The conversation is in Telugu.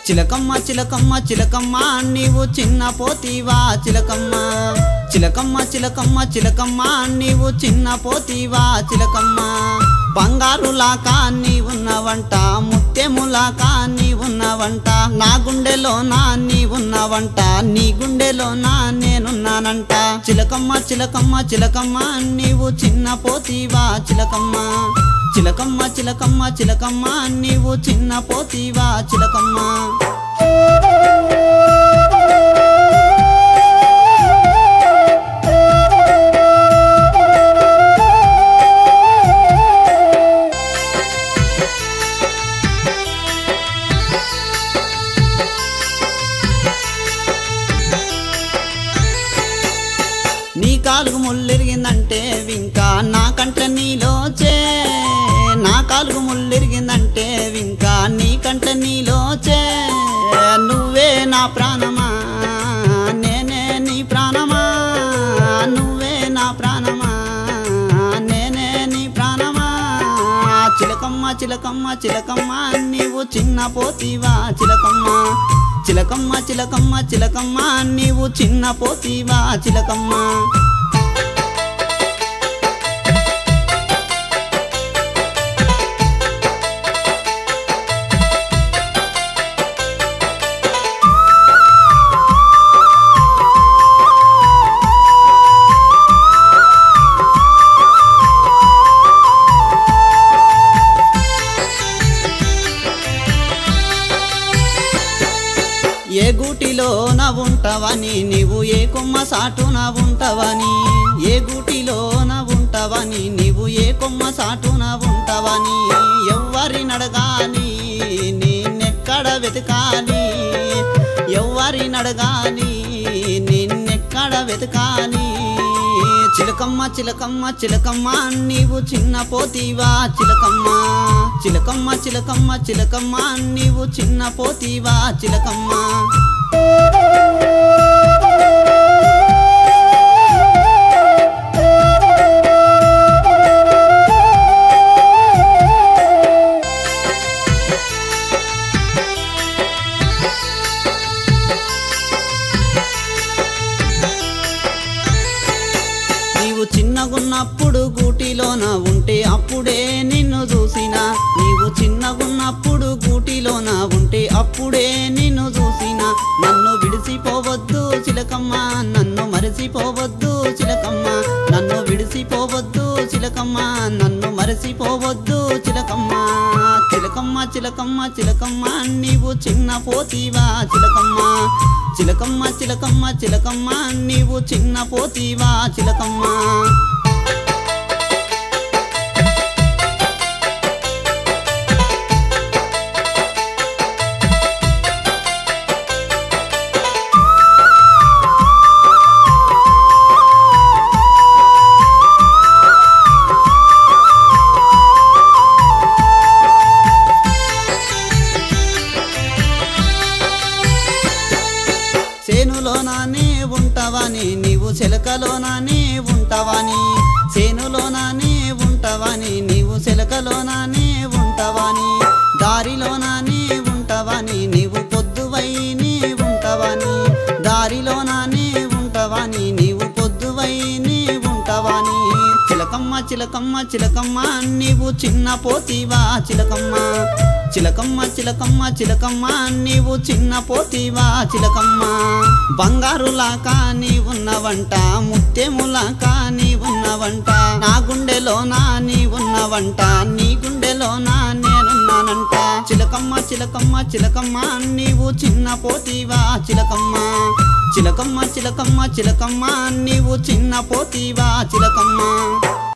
చిలకమ్మ చిలకమ్మ చిలకమ్మ నీవు చిన్న పోతీవా చిలకమ్మ చిలకమ్మ చిలకమ్మ చిలకమ్మ నీవు చిన్న పోతీవా చిలకమ్మ బంగారులాకా నీ ఉన్నవంట ముత్యములాకా నీ ఉన్నవంట నా గుండెలోనా నీ ఉన్నవంట నీ గుండెలోనా నేనున్నానంట చిలకమ్మ చిలకమ్మ చిలకమ్మ నీవు చిన్న పోతీవా చిలకమ్మ చిలకమ్మ చిలకమ్మ చిలకమ్మ నీవు చిన్న పోతీవా చిలకమ్మ నీ కాలుగు ముళ్ళిరిగిందంటే వింకా నా కంట నీలోచే నా కాలుగు ముళ్ళిరిగిందంటే వింకా నీ కంట నీలోచే నువ్వే నా ప్రాణమా నేనే నీ ప్రాణమా నువ్వే నా ప్రాణమా నేనే నీ ప్రాణమా చిలకమ్మ చిలకమ్మ చిలకమ్మ నీవు చిన్న పోతీవా చిలకమ్మ చిలకమ్మ చిలకమ్మ చిలకమ్మ నీవు చిన్న పోతీవా చిలకమ్మ ఏ గూటిలో నా ఉంటావని నీవు ఏ కొమ్మ సాటున ఉంటావని ఏ గూటిలో నా ఉంటావని నీవు ఏ కొమ్మ సాటున ఉంటావని ఎవ్వరి నడగాని నిన్నెక్కడ వెతకాలి ఎవ్వరి నడగాని నిన్నెక్కడ వెతకాలి చిలకమ్మ చిలకమ్మ చిలకమ్మ నీవు చిన్న పోతీవా చిలకమ్మ చిలకమ్మ చిలకమ్మ చిలకమ్మ నీవు చిన్న పోతీవా చిలకమ్మ నీవు చిన్నగున్నప్పుడు గూటిలోన ఉంటే అప్పుడే నిన్ను చూసిన నీవు చిన్నగున్నప్పుడు గూటిలోన ఉంటే అప్పుడే నిన్ను చూసిన నన్ను విడిసిపోవద్దు చిలకమ్మ నన్ను మరచిపోవద్దు చిలకమ్మ నన్ను విడిసిపోవద్దు చిలకమ్మ నన్ను మరచిపోవద్దు చిలకమ్మ చిలకమ్మ చిలకమ్మ చిలకమ్మ నీవు చిన్న పోతీవా చిలకమ్మ చిలకమ్మ చిలకమ్మ చిలకమ్మ నీవు చిన్న పోతీవా చిలకమ్మ చేనులోనానే ఉంటావని నీవు చెలకలోనానే ఉంటావని చేనులోనానే ఉంటావని నీవు చెలకలోనానే ఉంటావని దారిలోనానే ఉంటావని నీవు పొద్దువై నీ ఉంటావని దారిలోనానే ఉంటావని నీవు పొద్దువై నీ ఉంటావని చిలకమ్మ చిలకమ్మ చిలకమ్మ నీవు చిన్న పోతీవా చిలకమ్మ చిలకమ్మ చిలకమ్మ చిలకమ్మ నీవు చిన్న పోతీవా చిలకమ్మ బంగారులాకా నీ ఉన్నవంట ముత్యములాకా నీ ఉన్నవంట నా గుండెలోనా నీ ఉన్నవంట నీ గుండెలోనా నేనున్నానంట చిలకమ్మ చిలకమ్మ చిలకమ్మ నీవు చిన్న పోతీవా చిలకమ్మ చిలకమ్మ చిలకమ్మ చిలకమ్మ నీవు చిన్న పోతీవా చిలకమ్మ